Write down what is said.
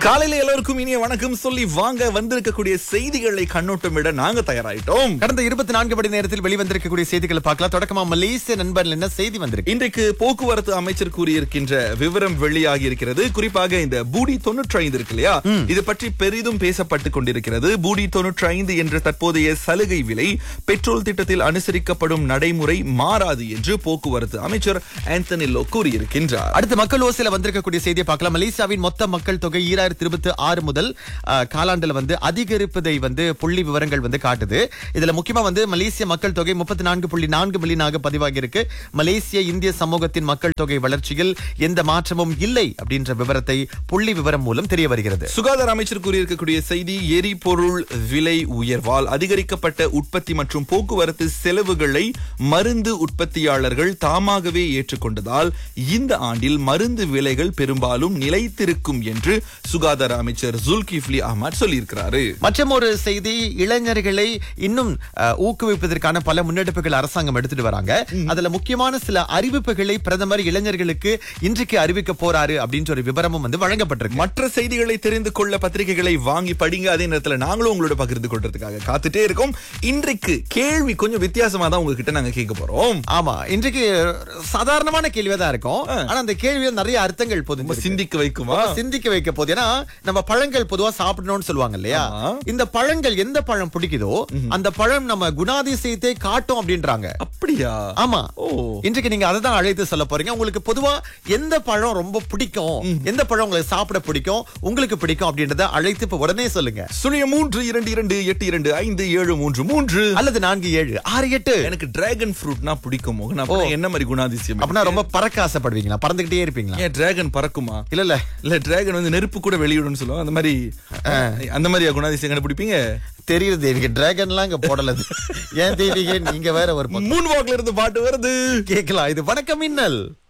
காலையில எல்லோருக்கும் இனிய வணக்கம் சொல்லி வாங்க வந்திருக்கக்கூடிய செய்திகளை கண்ணோட்டமிட நாங்க தயாராயிட்டோம் கடந்த இருபத்தி நான்கு மணி நேரத்தில் வெளிவந்திருக்கக்கூடிய செய்திகளை பார்க்கலாம் தொடக்கமா மலேசிய நண்பர்கள் என்ன செய்தி வந்திருக்கு இன்றைக்கு போக்குவரத்து அமைச்சர் கூறியிருக்கின்ற விவரம் வெளியாகி இருக்கிறது குறிப்பாக இந்த பூடி தொண்ணூற்றி ஐந்து இருக்கு இல்லையா இது பற்றி பெரிதும் பேசப்பட்டு கொண்டிருக்கிறது பூடி தொண்ணூற்றி ஐந்து என்ற தற்போதைய சலுகை விலை பெட்ரோல் திட்டத்தில் அனுசரிக்கப்படும் நடைமுறை மாறாது என்று போக்குவரத்து அமைச்சர் ஆந்தனி லோ கூறியிருக்கின்றார் அடுத்து மக்கள் ஓசில வந்திருக்கக்கூடிய செய்தியை பார்க்கலாம் மலேசியாவின் மொத்த மக்கள் தொகை ஈராயிரத்தி இருபத்தி ஆறு முதல் அஹ், காலாண்டுல வந்து அதிகரிப்பதை வந்து புள்ளி விவரங்கள் வந்து காட்டுது இதுல முக்கியமா வந்து மலேசிய மக்கள் தொகை முப்பத்தி நான்கு புள்ளி நான்கு மில்லியனாக பதிவாகி இருக்கு மலேசிய இந்திய சமூகத்தின் மக்கள் தொகை வளர்ச்சியில் எந்த மாற்றமும் இல்லை அப்படின்ற விவரத்தை புள்ளி விவரம் மூலம் தெரிய வருகிறது சுகாதார அமைச்சர் கூறியிருக்கக்கூடிய செய்தி எரிபொருள் விலை உயர்வால் அதிகரிக்கப்பட்ட உற்பத்தி மற்றும் போக்குவரத்து செலவுகளை மருந்து உற்பத்தியாளர்கள் தாமாகவே ஏற்றுக்கொண்டதால் இந்த ஆண்டில் மருந்து விலைகள் பெரும்பாலும் நிலைத்திருக்கும் என்று சுகாதார அமைச்சர் ஜுல்கிஃப்லி அஹ்மத் சொல்லியிருக்கிறாரு மற்றும் ஒரு செய்தி இளைஞர்களை இன்னும் அஹ், ஊக்குவிப்பதற்கான பல முன்னெடுப்புகள் அரசாங்கம் எடுத்துட்டு வராங்க அதுல முக்கியமான சில அறிவிப்புகளை பிரதமர் இளைஞர்களுக்கு இன்றைக்கு அறிவிக்க போறாரு அப்படின்ற ஒரு விவரமும் வந்து வழங்கப்பட்டிருக்கு மற்ற செய்திகளை தெரிந்து கொள்ள பத்திரிகைகளை வாங்கி படிங்க அதே நேரத்துல நாங்களும் உங்களோட பகிர்ந்து கொள்றதுக்காக காத்துட்டே இருக்கோம் இன்றைக்கு கேள்வி கொஞ்சம் வித்தியாசமா தான் உங்ககிட்ட நாங்க கேட்க போறோம் ஆமா இன்றைக்கு சாதாரணமான கேள்வியா தான் இருக்கும் ஆனா அந்த கேள்வியில நிறைய அர்த்தங்கள் பொது சிந்திக்க வைக்குமா சிந்திக்க வைக்க போது ஏன்னா நம்ம பழங்கள் பொதுவா சாப்பிடணும்னு சொல்லுவாங்க இல்லையா ஆமா. இந்த பழங்கள் எந்த பழம் பிடிக்குதோ அந்த பழம் நம்ம குணாதிசயத்தை காட்டும் அப்படின்றாங்க அப்படியா ஆமா ஓ. இன்றைக்கு நீங்க அதை தான் அழைத்து சொல்ல போறீங்க உங்களுக்கு பொதுவா எந்த பழம் ரொம்ப பிடிக்கும் எந்த பழம் உங்களுக்கு சாப்பிட பிடிக்கும் உங்களுக்கு பிடிக்கும் அப்படின்றத அழைத்து இப்ப உடனே சொல்லுங்க சுழிய மூன்று இரண்டு இரண்டு எட்டு இரண்டு ஐந்து ஏழு மூன்று மூன்று அல்லது நான்கு ஏழு ஆறு எட்டு எனக்கு டிராகன் ஃப்ரூட்னா பிடிக்கும் மோகன் அப்படின்னா என்ன மாதிரி குணாதிசயம் அப்படின்னா ரொம்ப பறக்க ஆசைப்படுவீங்களா பறந்துகிட்டே இருப்பீங்களா ஏன் டிராகன் பறக்குமா இல்ல இல்ல இல்ல டிராகன் வந்து நெருப்பு கூட வெளியிடும்னு சொல்லுவோம் அந்த மாதிரி அந்த மாதிரியா குணாதிசயம் கண்டுபிடிப்பீங்க தெரியுது தேவிக டிராகன்லாம் இங்க போடலது ஏன் தேவிக நீங்க வேற ஒரு பக்கம் மூணு வாக்குல இருந்து பாட்டு வருது கேட்கலாம் இது வணக்கம் மின்னல்